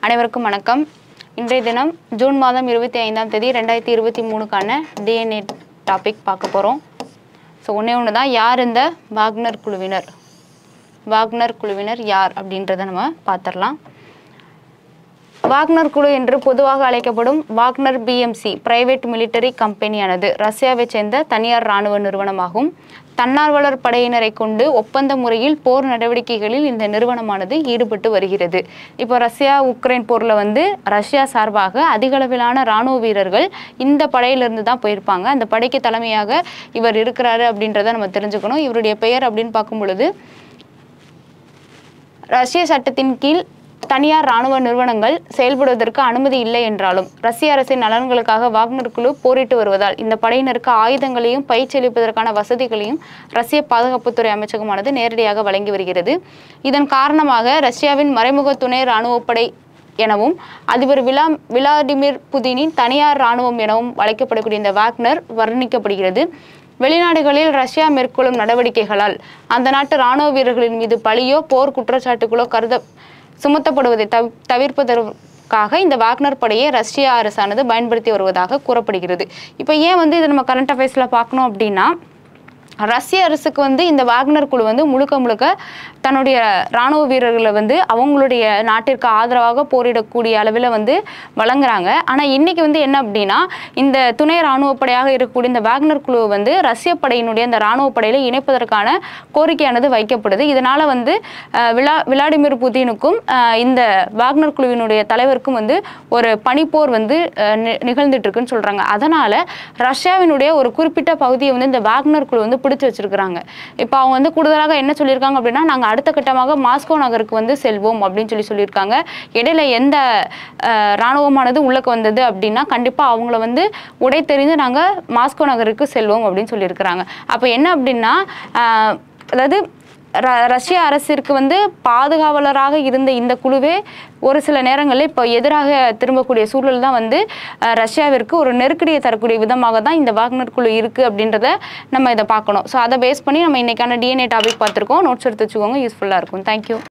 அனைவருக்கும் வணக்கம் இன்றைய தினம் ஜூன் மாதம் இருபத்தி ஐந்தாம் தேதி ரெண்டாயிரத்தி இருபத்தி மூணுக்கான டிஎன்ஏ டாபிக் பார்க்க போகிறோம் ஸோ ஒன்றே ஒன்று தான் யார் இந்த வாக்னர் குழுவினர் வாக்னர் குழுவினர் யார் அப்படின்றத நம்ம பார்த்துடலாம் வாக்னர் குழு என்று பொதுவாக அழைக்கப்படும் வாக்னர் பிஎம்சி பிரைவேட் மிலிட்டரி கம்பெனியானது ரஷ்யாவைச் சேர்ந்த தனியார் இராணுவ நிறுவனமாகும் தன்னார்வலர் படையினரை கொண்டு ஒப்பந்த முறையில் போர் நடவடிக்கைகளில் இந்த நிறுவனமானது ஈடுபட்டு வருகிறது இப்போ ரஷ்யா உக்ரைன் போரில் வந்து ரஷ்யா சார்பாக அதிகளவிலான இராணுவ வீரர்கள் இந்த படையிலிருந்து தான் போயிருப்பாங்க அந்த படைக்கு தலைமையாக இவர் இருக்கிறாரு அப்படின்றத நம்ம தெரிஞ்சுக்கணும் இவருடைய பெயர் அப்படின்னு பார்க்கும் பொழுது ரஷ்ய சட்டத்தின் கீழ் தனியார் இராணுவ நிறுவனங்கள் செயல்படுவதற்கு அனுமதி இல்லை என்றாலும் ரஷ்ய அரசின் நலன்களுக்காக வாக்னர் குழு போரிட்டு வருவதால் இந்த படையினருக்கு ஆயுதங்களையும் பயிற்சி அளிப்பதற்கான வசதிகளையும் ரஷ்ய பாதுகாப்புத்துறை அமைச்சகமானது நேரடியாக வழங்கி வருகிறது இதன் காரணமாக ரஷ்யாவின் மறைமுக துணை இராணுவப்படை எனவும் அதிபர் விலா விளாடிமிர் புதினின் தனியார் இராணுவம் எனவும் அழைக்கப்படக்கூடிய இந்த வாக்னர் வர்ணிக்கப்படுகிறது வெளிநாடுகளில் ரஷ்யா மேற்கொள்ளும் நடவடிக்கைகளால் அந்த நாட்டு இராணுவ வீரர்களின் மீது பழியோ போர் குற்றச்சாட்டுகளோ கருத சுமத்தப்படுவதை தவி தவிர்ப்பதற்காக இந்த வாக்னர் படையை ரஷ்ய அரசானது பயன்படுத்தி வருவதாக கூறப்படுகிறது இப்போ ஏன் வந்து இதை நம்ம கரண்ட் அஃபேர்ஸில் பார்க்கணும் அப்படின்னா ரஷ்ய அரசுக்கு வந்து இந்த வாக்னர் குழு வந்து முழுக்க முழுக்க தன்னுடைய இராணுவ வீரர்களை வந்து அவங்களுடைய நாட்டிற்கு ஆதரவாக போரிடக்கூடிய அளவில் வந்து வழங்குறாங்க ஆனால் இன்னைக்கு வந்து என்ன அப்படின்னா இந்த துணை இராணுவ படையாக இருக்கக்கூடிய இந்த வாக்னர் குழுவை வந்து ரஷ்ய படையினுடைய அந்த இராணுவ படையில் இணைப்பதற்கான கோரிக்கையானது வைக்கப்படுது இதனால வந்து அஹ், விளா விளாடிமிர் புதினுக்கும் அஹ், இந்த வாக்னர் குழுவினுடைய தலைவருக்கும் வந்து ஒரு பனிப்போர் வந்து அஹ், நி- நிகழ்ந்துட்டு இருக்குன்னு சொல்றாங்க அதனால ரஷ்யாவினுடைய ஒரு குறிப்பிட்ட பகுதியை வந்து இந்த வாக்னர் குழு வந்து பிடிச்சு வச்சிருக்கிறாங்க இப்போ அவங்க வந்து கூடுதலாக என்ன சொல்லியிருக்காங்க அப்படின்னா நாங்கள் அடுத்த கட்டமாக மாஸ்கோ நகருக்கு வந்து செல்வோம் அப்படின்னு சொல்லி சொல்லியிருக்காங்க இடையில எந்த அஹ், இராணுவமானது உள்ளக்கு வந்தது அப்படின்னா கண்டிப்பாக அவங்கள வந்து உடை தெரிந்து நாங்கள் மாஸ்கோ நகருக்கு செல்வோம் அப்படின்னு சொல்லியிருக்கிறாங்க அப்போ என்ன அப்படின்னா அஹ், அதாவது ர- ரஷ்ய அரசிற்கு வந்து பாதுகாவலராக இருந்த இந்த குழுவே ஒரு சில நேரங்களில் இப்போ எதிராக திரும்பக்கூடிய சூழல் தான் வந்து அஹ், ரஷ்யாவிற்கு ஒரு நெருக்கடியை தரக்கூடிய விதமாக தான் இந்த வாக்னர் குழு இருக்குது அப்படின்றத நம்ம இதை பார்க்கணும் ஸோ அதை பேஸ் பண்ணி நம்ம இன்னைக்கான டிஎன்ஏ டாபிக் பார்த்துருக்கோம் நோட்ஸ் எடுத்து வச்சுக்கோங்க யூஸ்ஃபுல்லாக இருக்கும் தேங்க்யூ